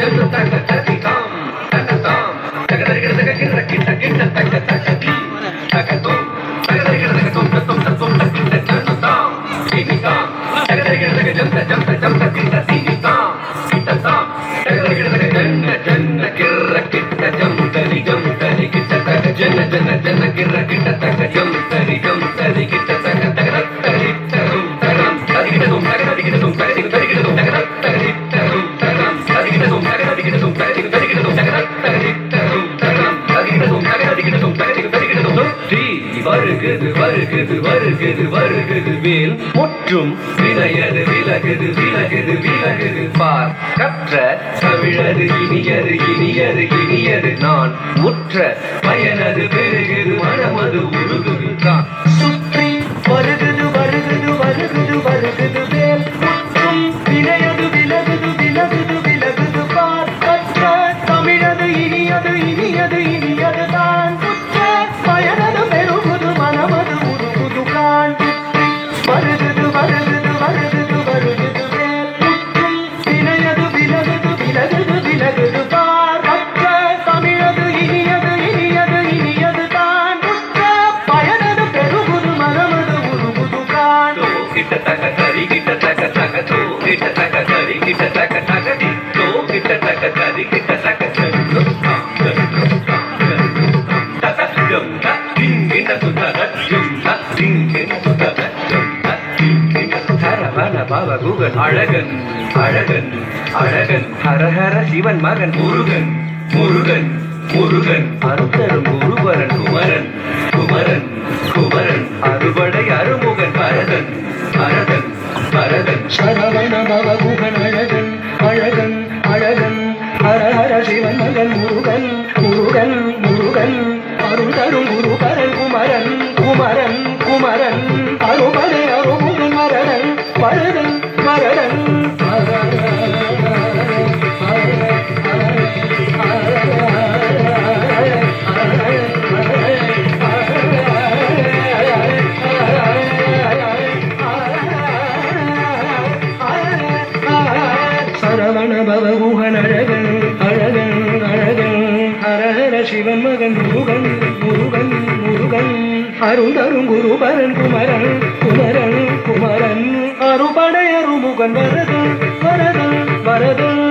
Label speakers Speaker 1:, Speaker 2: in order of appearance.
Speaker 1: ஜம் தக ததி தாம் தக தாம் தக தரி கிட தக கிட கிட்ட கிட்ட தக தக தி தக தும் தக தரி கிட தக தும் தும் தும் தக கிட்ட ஜம் தாம் தி தாம் தக தரி கிட தக ஜம் ஜம் ஜம் கிட்ட தி தாம் கிட்ட தாம் தக தரி கிட தக ஜன்ன ஜன்ன கிர கிட்ட ஜம் தரி ஜம் தரி கிட்ட தக ஜன்ன ஜன்ன ஜன்ன கிர கிட்ட தக ஜம் தரி ஜம் தரி கிட்ட தக தக தரி தரும் தரம் தரி கிட்ட தும் தக தரி கிட்ட தும் தக தரி தரி கிட்ட தும் தக தரி தரும் தரம் தரி கிட்ட தும் தக தரி கிட்ட தும் தக தரி தரி கிட்ட தும் தக தரி தரும் தரம் தரி கிட்ட தும் தக தரி கிட்ட தும் தக தரி தரி கிட்ட தும் தீ வருகுது வருகுது வருகுது வருகுது வேல் முற்றும் வினையது விலகுது விலகுது விலகுது பார் கற்ற தமிழது இனியது இனியது இனியது நான் முற்ற பயனது பெருகுது மனமது உருகுது தான்
Speaker 2: சுற்றி வருகுது வருகுது வருகுது வருகுது வேல் முற்றும் வினையது விலகுது விலகுது விலகுது பார் கற்ற தமிழது இனியது இனியது இனியது தான் புற்ற பயனது பெருகுது மனமது உருகுது கான் சுற்றி வருகுது வருகுது வருகுது வருகுது வேல் முற்றும் வினையது விலகுது விலகுது விலகுது பார் கற்ற தமிழது இனியது இனியது இனியது தான் புற்ற பயனது பெருகுது மனமது உருகுது கான்
Speaker 1: தோ கிட்ட தக தரி கிட்ட தக தக தோ கிட்ட தக தரி கிட்ட தக தக தி தோ கிட்ட தக தரி கிட்ட தக தரி தோ தாம் தரி தோ தாம் தரி தோ தாம் தக ஜம் த டிங் கிட்ட து தக ஜம் த டிங் கிட்ட து தக ஜம் த டிங் கிட்ட து ஹரவன பவ குகன் அழகன் அழகன் அழகன் ஹரஹர சிவன் மகன் முருகன் முருகன் முருகன் அருத்தரும் குருபரன் குமரன் குமரன் குமரன் அறுபடை அருமுகன் பரதன் பரதன் பரதன்
Speaker 2: சரவண பவகுகன் அழகன் அழகன் அழகன் ஹர ஹர சிவன் மகன் முருகன் முருகன் முருகன் அருள் தரும் குருபரன் குமரன் குமரன் குமரன் அருமலை அருமுகன் வரதன் வரதன் வரதன் சரவண பவகுகன் அழகன் அழகன் அழகன் ஹரஹர சிவன் மகன் முருகன் முருகன் முருகன் அருந்தரும் குருபரன் குமரன் குமரன் குமரன் அருபடை அருமுகன் வரதன் வரதன் வரதன்